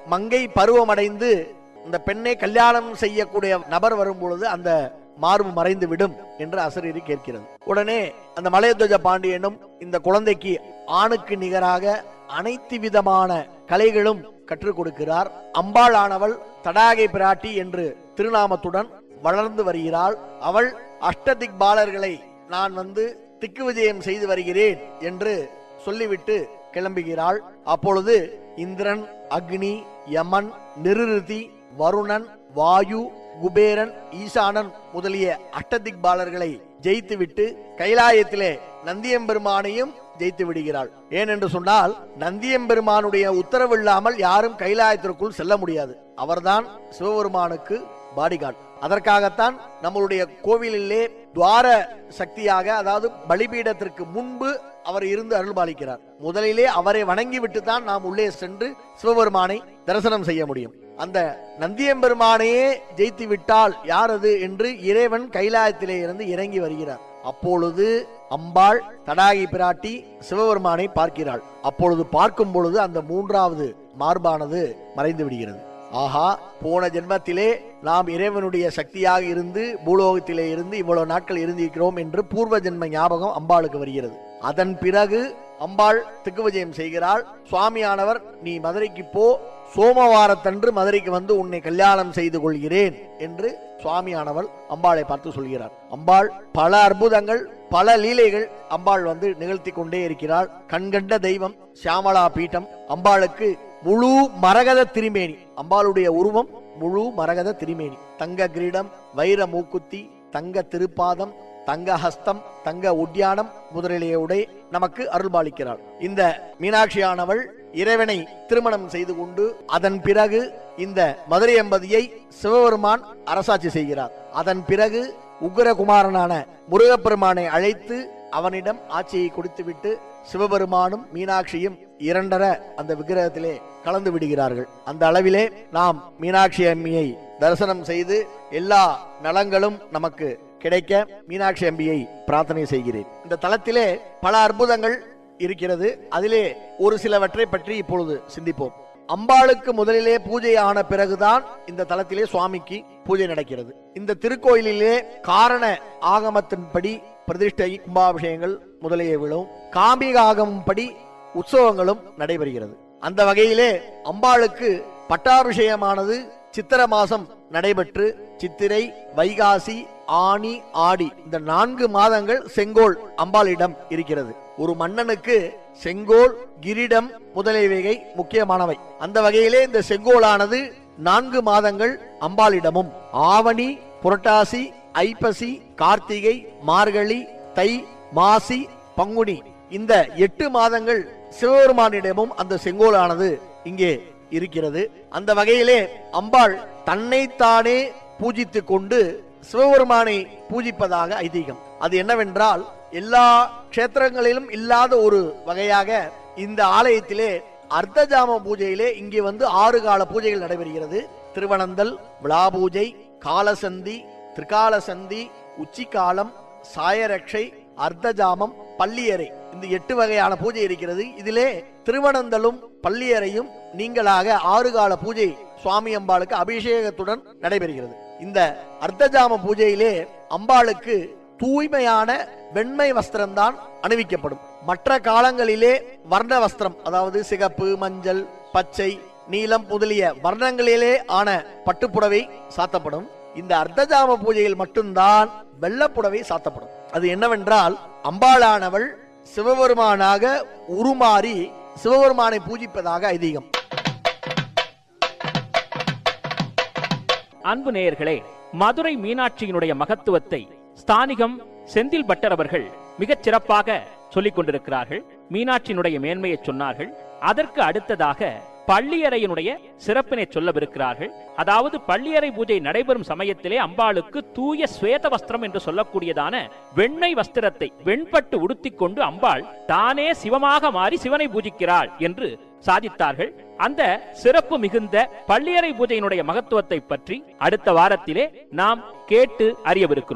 மங்கை பருவமடைந்து இந்த பெண்ணை கல்யாணம் செய்யக்கூடிய நபர் வரும் பொழுது அந்த மார்பு மறைந்து விடும் என்று அசரீரி கேட்கிறது உடனே அந்த மலையத்வஜ பாண்டியனும் இந்த குழந்தைக்கு ஆணுக்கு நிகராக அனைத்து விதமான கலைகளும் கற்றுக் கொடுக்கிறார் அம்பாளானவள் தடாகை பிராட்டி என்று திருநாமத்துடன் வளர்ந்து வருகிறாள் அவள் அஷ்டதிக் பாலர்களை நான் வந்து திக்கு விஜயம் செய்து வருகிறேன் என்று சொல்லிவிட்டு கிளம்புகிறாள் அப்பொழுது இந்திரன் அக்னி யமன் நிருதி வருணன் வாயு குபேரன் ஈசானன் முதலிய அஷ்டதிக்பாலர்களை ஜெயித்துவிட்டு கைலாயத்திலே நந்தியம்பெருமானையும் ஜெயித்து விடுகிறாள் ஏனென்று சொன்னால் நந்தியம்பெருமானுடைய உத்தரவு இல்லாமல் யாரும் கைலாயத்திற்குள் செல்ல முடியாது அவர்தான் சிவபெருமானுக்கு பாடிகார்டு அதற்காகத்தான் நம்மளுடைய கோவிலிலே துவார சக்தியாக அதாவது பலிபீடத்திற்கு முன்பு அவர் இருந்து அருள்பாலிக்கிறார் முதலிலே அவரை வணங்கிவிட்டு தான் நாம் உள்ளே சென்று சிவபெருமானை தரிசனம் செய்ய முடியும் அந்த நந்தியம்பெருமானையே ஜெயித்து விட்டால் யார் அது என்று இறைவன் கைலாயத்திலே இருந்து இறங்கி வருகிறார் அப்பொழுது அம்பாள் தடாகி பிராட்டி சிவபெருமானை பார்க்கிறாள் அப்பொழுது பார்க்கும் பொழுது அந்த மூன்றாவது மார்பானது மறைந்து விடுகிறது ஆஹா போன ஜென்மத்திலே நாம் இறைவனுடைய சக்தியாக இருந்து பூலோகத்திலே இருந்து இவ்வளவு நாட்கள் இருந்திருக்கிறோம் என்று பூர்வ ஜென்ம ஞாபகம் அம்பாளுக்கு வருகிறது அதன் பிறகு அம்பாள் திக்குவிஜயம் செய்கிறாள் சுவாமியானவர் நீ மதுரைக்கு போ சோமவாரத்தன்று மதுரைக்கு வந்து உன்னை கல்யாணம் செய்து கொள்கிறேன் என்று சுவாமியானவள் அம்பாளை பார்த்து சொல்கிறார் அம்பாள் பல அற்புதங்கள் பல லீலைகள் அம்பாள் வந்து நிகழ்த்தி கொண்டே இருக்கிறாள் கண்கண்ட தெய்வம் சியாமலா பீட்டம் அம்பாளுக்கு முழு மரகத திருமேனி அம்பாளுடைய உருவம் முழு மரகத திருமேனி தங்க கிரீடம் வைர மூக்குத்தி தங்க திருப்பாதம் தங்க ஹஸ்தம் தங்க உட்யானம் முதலிய உடை நமக்கு அருள்பாலிக்கிறாள் இந்த மீனாட்சியானவள் இறைவனை திருமணம் செய்து கொண்டு அதன் பிறகு இந்த மதுரை எம்பதியை சிவபெருமான் அரசாட்சி செய்கிறார் அதன் பிறகு உக்ரகுமாரனான முருகப்பெருமானை அழைத்து அவனிடம் ஆட்சியை கொடுத்துவிட்டு சிவபெருமானும் மீனாட்சியும் இரண்டர அந்த விக்கிரகத்திலே கலந்து விடுகிறார்கள் அந்த அளவிலே நாம் மீனாட்சி அம்மியை தரிசனம் செய்து எல்லா நலங்களும் நமக்கு கிடைக்க மீனாட்சி அம்பியை பிரார்த்தனை செய்கிறேன் இந்த தலத்திலே பல அற்புதங்கள் இருக்கிறது அதிலே ஒரு சிலவற்றை பற்றி இப்பொழுது சிந்திப்போம் அம்பாளுக்கு முதலிலே பூஜை ஆன பிறகுதான் இந்த தலத்திலே சுவாமிக்கு பூஜை நடக்கிறது இந்த திருக்கோயிலிலே காரண ஆகமத்தின்படி பிரதிஷ்டை கும்பாபிஷேகங்கள் முதலிய விழும் காம்பிக ஆகமம் படி உற்சவங்களும் நடைபெறுகிறது அந்த வகையிலே அம்பாளுக்கு பட்டாபிஷேகமானது சித்திர மாசம் நடைபெற்று சித்திரை வைகாசி ஆனி ஆடி இந்த நான்கு மாதங்கள் செங்கோல் அம்பாளிடம் இருக்கிறது ஒரு மன்னனுக்கு செங்கோல் கிரீடம் முதலியவைகை முக்கியமானவை அந்த வகையிலே இந்த செங்கோலானது நான்கு மாதங்கள் அம்பாளிடமும் ஆவணி புரட்டாசி ஐப்பசி கார்த்திகை மார்கழி தை மாசி பங்குனி இந்த எட்டு மாதங்கள் சிவபெருமானிடமும் அந்த செங்கோலானது இங்கே இருக்கிறது அந்த வகையிலே அம்பாள் தன்னைத்தானே பூஜித்துக் கொண்டு சிவபெருமானை பூஜிப்பதாக ஐதீகம் அது என்னவென்றால் எல்லா க்ஷேத்திரங்களிலும் இல்லாத ஒரு வகையாக இந்த ஆலயத்திலே அர்த்தஜாம பூஜையிலே இங்கே வந்து ஆறு கால பூஜைகள் நடைபெறுகிறது திருவனந்தல் விழா பூஜை காலசந்தி திரிகால சந்தி உச்சிக்காலம் சாயரட்சை அர்த்தஜாமம் பள்ளியறை இந்த எட்டு வகையான பூஜை இருக்கிறது இதிலே திருவனந்தலும் பள்ளியறையும் நீங்களாக ஆறு கால பூஜை சுவாமி அம்பாளுக்கு அபிஷேகத்துடன் நடைபெறுகிறது இந்த அர்த்தஜாம பூஜையிலே அம்பாளுக்கு தூய்மையான வெண்மை வஸ்திரம்தான் அணிவிக்கப்படும் மற்ற காலங்களிலே வர்ண வஸ்திரம் அதாவது சிகப்பு மஞ்சள் பச்சை நீலம் முதலிய வர்ணங்களிலே ஆன பட்டுப்புடவை சாத்தப்படும் இந்த அர்த்தஜாம பூஜையில் மட்டும்தான் வெள்ளப்புடவை சாத்தப்படும் அது என்னவென்றால் அம்பாளானவள் சிவபெருமானாக உருமாறி சிவபெருமானை பூஜிப்பதாக ஐதீகம் அன்பு நேயர்களே மதுரை மீனாட்சியினுடைய மகத்துவத்தை ஸ்தானிகம் செந்தில் பட்டர் அவர்கள் மிகச் சிறப்பாக சொல்லிக் கொண்டிருக்கிறார்கள் மீனாட்சியினுடைய மேன்மையை சொன்னார்கள் அதற்கு அடுத்ததாக பள்ளியறையினுடைய சிறப்பினை சொல்லவிருக்கிறார்கள் அதாவது பள்ளியறை பூஜை நடைபெறும் சமயத்திலே அம்பாளுக்கு தூய ஸ்வேத வஸ்திரம் என்று சொல்லக்கூடியதான வெண்ணை வஸ்திரத்தை வெண்பட்டு உடுத்திக் கொண்டு அம்பாள் தானே சிவமாக மாறி சிவனை பூஜிக்கிறாள் என்று சாதித்தார்கள் அந்த சிறப்பு மிகுந்த பள்ளியறை பூஜையினுடைய மகத்துவத்தை பற்றி அடுத்த வாரத்திலே நாம் கேட்டு அறியவிருக்கிறோம்